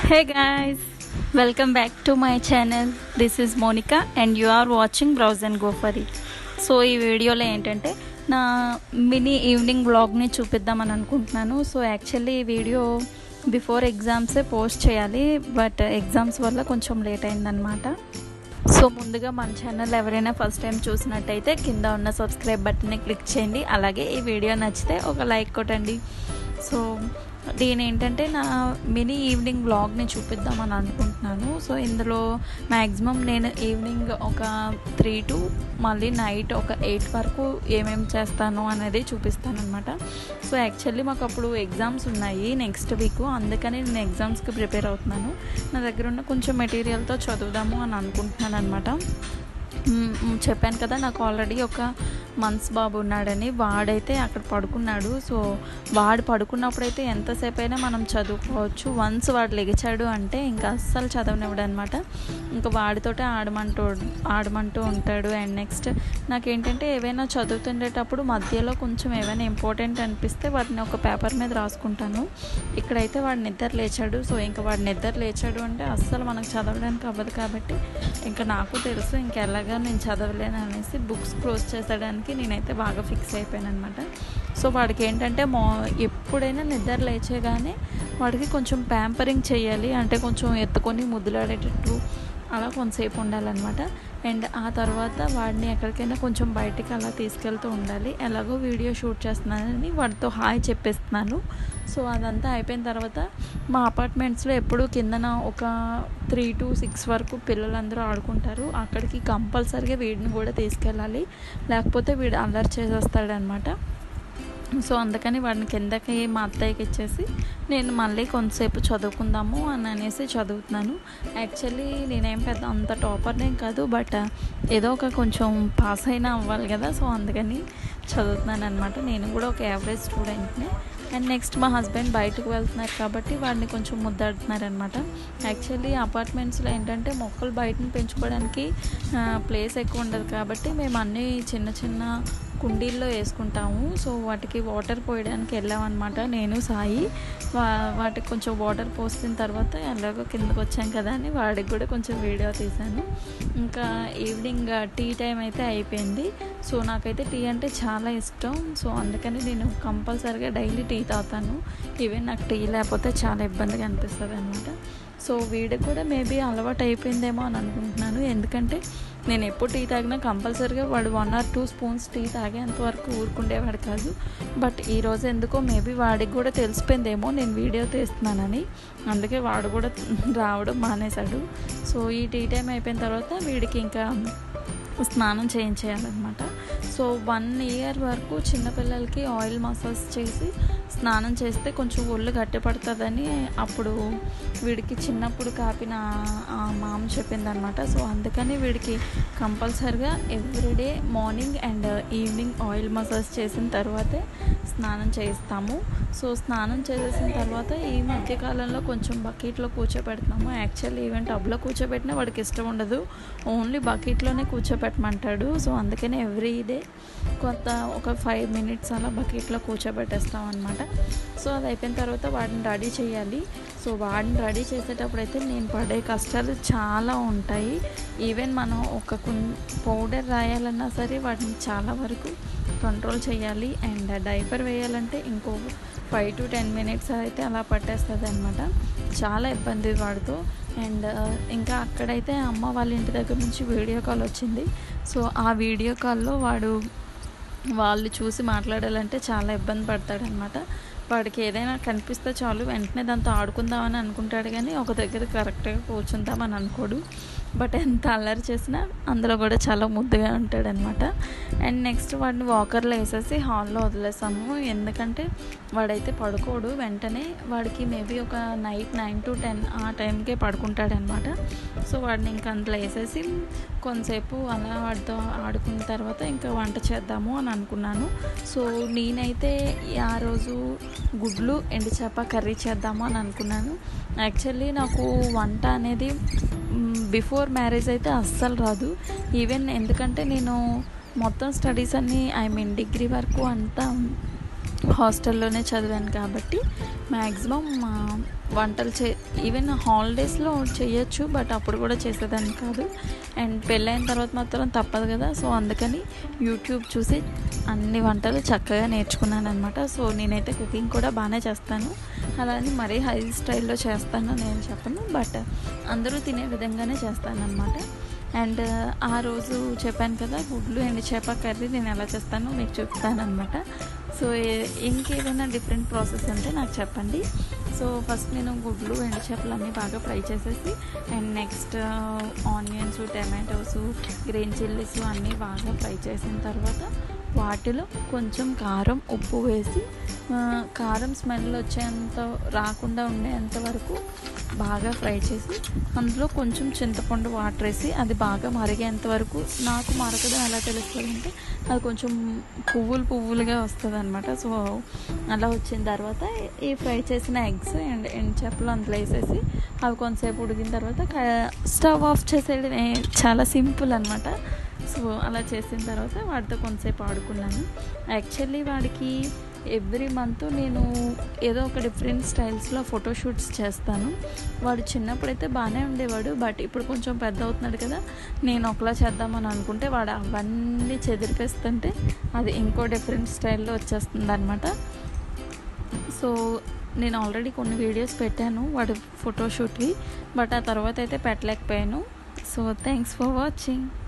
Hey guys, welcome back to my channel. This is Monica and you are watching Browse and Go for it. So ఈ వీడియోలో ఏంటంటే నా mini evening బ్లాగ్ని చూపిద్దామని అనుకుంటున్నాను so actually ఈ వీడియో బిఫోర్ ఎగ్జామ్సే పోస్ట్ చేయాలి బట్ ఎగ్జామ్స్ వల్ల కొంచెం లేట్ అయిందనమాట సో ముందుగా మన ఛానల్ ఎవరైనా ఫస్ట్ టైం చూసినట్టయితే కింద ఉన్న సబ్స్క్రైబ్ బటన్ని క్లిక్ చేయండి అలాగే ఈ వీడియో నచ్చితే ఒక లైక్ కొట్టండి సో దీని ఏంటంటే నా మినీ ఈవినింగ్ బ్లాగ్ని చూపిద్దామని అనుకుంటున్నాను సో ఇందులో మ్యాక్సిమం నేను ఈవినింగ్ ఒక త్రీ టు మళ్ళీ నైట్ ఒక ఎయిట్ వరకు ఏమేమి చేస్తాను అనేది చూపిస్తాను అనమాట సో యాక్చువల్లీ మాకు అప్పుడు ఎగ్జామ్స్ ఉన్నాయి నెక్స్ట్ వీక్ అందుకని నేను ఎగ్జామ్స్కి ప్రిపేర్ అవుతున్నాను నా దగ్గర ఉన్న కొంచెం మెటీరియల్తో చదువుదాము అని అనుకుంటున్నాను అనమాట చెప్పాను కదా నాకు ఆల్రెడీ ఒక మంత్స్ బాబు ఉన్నాడని వాడైతే అక్కడ పడుకున్నాడు సో వాడు పడుకున్నప్పుడైతే ఎంతసేపు అయినా మనం చదువుకోవచ్చు వన్స్ వాడు లెగిచాడు అంటే ఇంకా అస్సలు చదవనివ్వడు అనమాట ఇంకా వాడితోటే ఆడమంటూ ఆడమంటూ ఉంటాడు అండ్ నెక్స్ట్ నాకేంటంటే ఏవైనా చదువుతుండేటప్పుడు మధ్యలో కొంచెం ఏవైనా ఇంపార్టెంట్ అనిపిస్తే వాటిని ఒక పేపర్ మీద రాసుకుంటాను ఇక్కడైతే వాడు నిద్ర లేచాడు సో ఇంకా వాడు నిద్ర లేచాడు అంటే అస్సలు మనకు చదవడానికి అవ్వదు కాబట్టి ఇంకా నాకు తెలుసు ఇంకా ఎలాగా నేను చదవలేను అనేసి బుక్స్ క్లోజ్ చేసడానికి నేనైతే బాగా ఫిక్స్ అయిపోయాను అనమాట సో వాడికి ఏంటంటే మా ఎప్పుడైనా నిద్ర లేచేగానే వాడికి కొంచెం ప్యాంపరింగ్ చేయాలి అంటే కొంచెం ఎత్తుకొని ముద్దులాడేటట్టు అలా కొంతసేపు ఉండాలన్నమాట అండ్ ఆ తర్వాత వాడిని ఎక్కడికైనా కొంచెం బయటికి అలా తీసుకెళ్తూ ఉండాలి ఎలాగో వీడియో షూట్ చేస్తున్నానని వాడితో హాయ్ చెప్పేస్తున్నాను సో అదంతా అయిపోయిన తర్వాత మా అపార్ట్మెంట్స్లో ఎప్పుడూ కిందన ఒక త్రీ టు సిక్స్ వరకు పిల్లలందరూ ఆడుకుంటారు అక్కడికి కంపల్సరీగా వీడిని కూడా తీసుకెళ్ళాలి లేకపోతే వీడు అల్లరి చేసేస్తాడనమాట సో అందుకని వాడిని కిందకి మా అత్తయ్యకి ఇచ్చేసి నేను మళ్ళీ కొంతసేపు చదువుకుందాము అని అనేసి చదువుతున్నాను యాక్చువల్లీ నేనేం పెద్ద అంత టాపర్నేం కాదు బట్ ఏదో ఒక కొంచెం పాస్ అయినా అవ్వాలి కదా సో అందుకని చదువుతున్నాను అనమాట నేను కూడా ఒక యావరేజ్ స్టూడెంట్నే అండ్ నెక్స్ట్ మా హస్బెండ్ బయటకు వెళ్తున్నారు కాబట్టి వాడిని కొంచెం ముద్దాడుతున్నారనమాట యాక్చువల్లీ అపార్ట్మెంట్స్లో ఏంటంటే మొక్కలు బయటను పెంచుకోవడానికి ప్లేస్ ఎక్కువ ఉండదు కాబట్టి మేము అన్నీ చిన్న చిన్న కుండీల్లో వేసుకుంటాము సో వాటికి వాటర్ పోయడానికి వెళ్ళామన్నమాట నేను సాయి వా వాటికి కొంచెం వాటర్ పోసిన తర్వాత ఎలాగో కిందకు వచ్చాం కదా అని వాడికి కూడా కొంచెం వీడియో తీశాను ఇంకా ఈవినింగ్ టీ టైం అయితే అయిపోయింది సో నాకైతే టీ అంటే చాలా ఇష్టం సో అందుకని నేను కంపల్సరీగా డైలీ టీ తాగుతాను ఈవెన్ నాకు టీ లేకపోతే చాలా ఇబ్బందిగా అనిపిస్తుంది అనమాట సో వీడికి కూడా మేబీ అలవాటు అయిపోయిందేమో అని అనుకుంటున్నాను ఎందుకంటే నేను ఎప్పుడు టీ తాగినా కంపల్సరీగా వాడు one or two spoons tea తాగేంత వరకు ఊరుకుండేవాడు కాదు బట్ ఈరోజు ఎందుకో మేబీ వాడికి కూడా తెలిసిపోయిందేమో నేను వీడియో తీస్తున్నానని అందుకే వాడు కూడా రావడం మానేశాడు సో ఈ టీ టైం అయిపోయిన తర్వాత వీడికి ఇంకా స్నానం చేయించేయాలన్నమాట సో వన్ ఇయర్ వరకు చిన్నపిల్లలకి ఆయిల్ మసాజ్ చేసి స్నానం చేస్తే కొంచెం ఒళ్ళు గట్టిపడుతుందని అప్పుడు వీడికి చిన్నప్పుడు కాపిన మామ చెప్పిందనమాట సో అందుకని వీడికి కంపల్సరిగా everyday morning and evening oil massage చేసిన తర్వాతే స్నానం చేయిస్తాము సో స్నానం చేసేసిన తర్వాత ఈ మధ్యకాలంలో కొంచెం బకెట్లో కూర్చోబెడుతున్నాము యాక్చువల్లీ ఈవెన్ టబ్లో కూర్చోబెట్టినా వాడికి ఇష్టం ఉండదు ఓన్లీ బకెట్లోనే కూర్చోబెట్టమంటాడు సో అందుకని ఎవ్రీ డే కొంత ఒక ఫైవ్ మినిట్స్ అలా బకెట్లో కూర్చోబెట్టేస్తాం అనమాట సో అది అయిపోయిన తర్వాత వాడిని రెడీ చేయాలి సో వాడిని రెడీ చేసేటప్పుడు అయితే నేను పడే కష్టాలు చాలా ఉంటాయి ఈవెన్ మనం ఒక పౌడర్ రాయాలన్నా సరే వాటిని చాలా వరకు కంట్రోల్ చేయాలి అండ్ డైపర్ వేయాలంటే ఇంకో ఫైవ్ టు టెన్ మినిట్స్ అయితే అలా పట్టేస్తుంది అనమాట చాలా ఇబ్బంది వాడుతూ అండ్ ఇంకా అక్కడైతే అమ్మ వాళ్ళ ఇంటి దగ్గర నుంచి వీడియో కాల్ వచ్చింది సో ఆ వీడియో కాల్లో వాడు వాళ్ళు చూసి మాట్లాడాలంటే చాలా ఇబ్బంది పడతాడనమాట వాడికి ఏదైనా కనిపిస్తే చాలు వెంటనే దాంతో ఆడుకుందామని అనుకుంటాడు కానీ ఒక దగ్గర కరెక్ట్గా కూర్చుందామని అనుకోడు బట్ ఎంత అల్లరి చేసినా అందులో కూడా చాలా ముద్దుగా ఉంటాడనమాట అండ్ నెక్స్ట్ వాడిని వాకర్లో వేసేసి హాల్లో వదిలేసాము ఎందుకంటే వాడైతే పడుకోడు వెంటనే వాడికి మేబీ ఒక నైట్ నైన్ టు టెన్ ఆ టైంకే పడుకుంటాడనమాట సో వాడిని ఇంకా అందులో వేసేసి కొంతసేపు అలా వాడితో ఆడుకున్న తర్వాత ఇంకా వంట చేద్దాము అని అనుకున్నాను సో నేనైతే ఆ రోజు గుడ్లు ఎండు చేప కర్రీ చేద్దాము అని అనుకున్నాను యాక్చువల్లీ నాకు వంట అనేది బిఫోర్ మ్యారేజ్ అయితే అస్సలు రాదు ఈవెన్ ఎందుకంటే నేను మొత్తం స్టడీస్ అన్నీ ఐ మీన్ డిగ్రీ వరకు అంతా హాస్టల్లోనే చదివాను కాబట్టి మ్యాక్సిమం వంటలు చే ఈవెన్ హాలిడేస్లో చేయొచ్చు బట్ అప్పుడు కూడా చేసేదాన్ని కాదు అండ్ పెళ్ళైన తర్వాత మాత్రం తప్పదు కదా సో అందుకని యూట్యూబ్ చూసి అన్ని వంటలు చక్కగా నేర్చుకున్నాను అనమాట సో నేనైతే కుకింగ్ కూడా బాగానే చేస్తాను అలానే మరీ హై స్టైల్లో చేస్తాను నేను చెప్పను బట్ అందరూ తినే విధంగానే చేస్తాను అనమాట అండ్ ఆ రోజు చెప్పాను కదా గుడ్లు అండ్ చేప కర్రీ నేను ఎలా చేస్తానో మీకు చెప్తాను అనమాట సో ఇంకేదైనా డిఫరెంట్ ప్రాసెస్ ఉంటే నాకు చెప్పండి సో ఫస్ట్ నేను గుడ్లు ఎండు చేపలు అన్నీ బాగా ఫ్రై చేసేసి and next onions tomatoes green chillies అన్నీ బాగా ఫ్రై చేసిన తర్వాత వాటిలో కొంచెం కారం ఉప్పు వేసి కారం స్మెల్ వచ్చేంత రాకుండా ఉండేంత వరకు బాగా ఫ్రై చేసి అందులో కొంచెం చింతపండు వాటర్ వేసి అది బాగా మరిగేంత వరకు నాకు మరగడం ఎలా తెలుస్తుంది అంటే అది కొంచెం పువ్వులు పువ్వులుగా వస్తుంది అనమాట సో అలా వచ్చిన తర్వాత ఈ ఫ్రై చేసిన ఎగ్స్ అండ్ ఎండ్ చేపలు అందులో వేసేసి అవి కొంతసేపు ఉడికిన తర్వాత స్టవ్ ఆఫ్ చేసేది చాలా సింపుల్ అనమాట సో అలా చేసిన తర్వాత వాడితో కొంతసేపు ఆడుకున్నాను యాక్చువల్లీ వాడికి ఎవ్రీ మంత్ నేను ఏదో ఒక డిఫరెంట్ స్టైల్స్లో ఫోటోషూట్స్ చేస్తాను వాడు చిన్నప్పుడైతే బాగానే ఉండేవాడు బట్ ఇప్పుడు కొంచెం పెద్ద అవుతున్నాడు కదా నేను ఒకలా చేద్దామని అనుకుంటే వాడు అవన్నీ చెదిరిపేస్తుంటే అది ఇంకో డిఫరెంట్ స్టైల్లో వచ్చేస్తుంది అనమాట సో నేను ఆల్రెడీ కొన్ని వీడియోస్ పెట్టాను వాడి ఫోటోషూట్వి బట్ ఆ తర్వాత అయితే పెట్టలేకపోయాను సో థ్యాంక్స్ ఫర్ వాచింగ్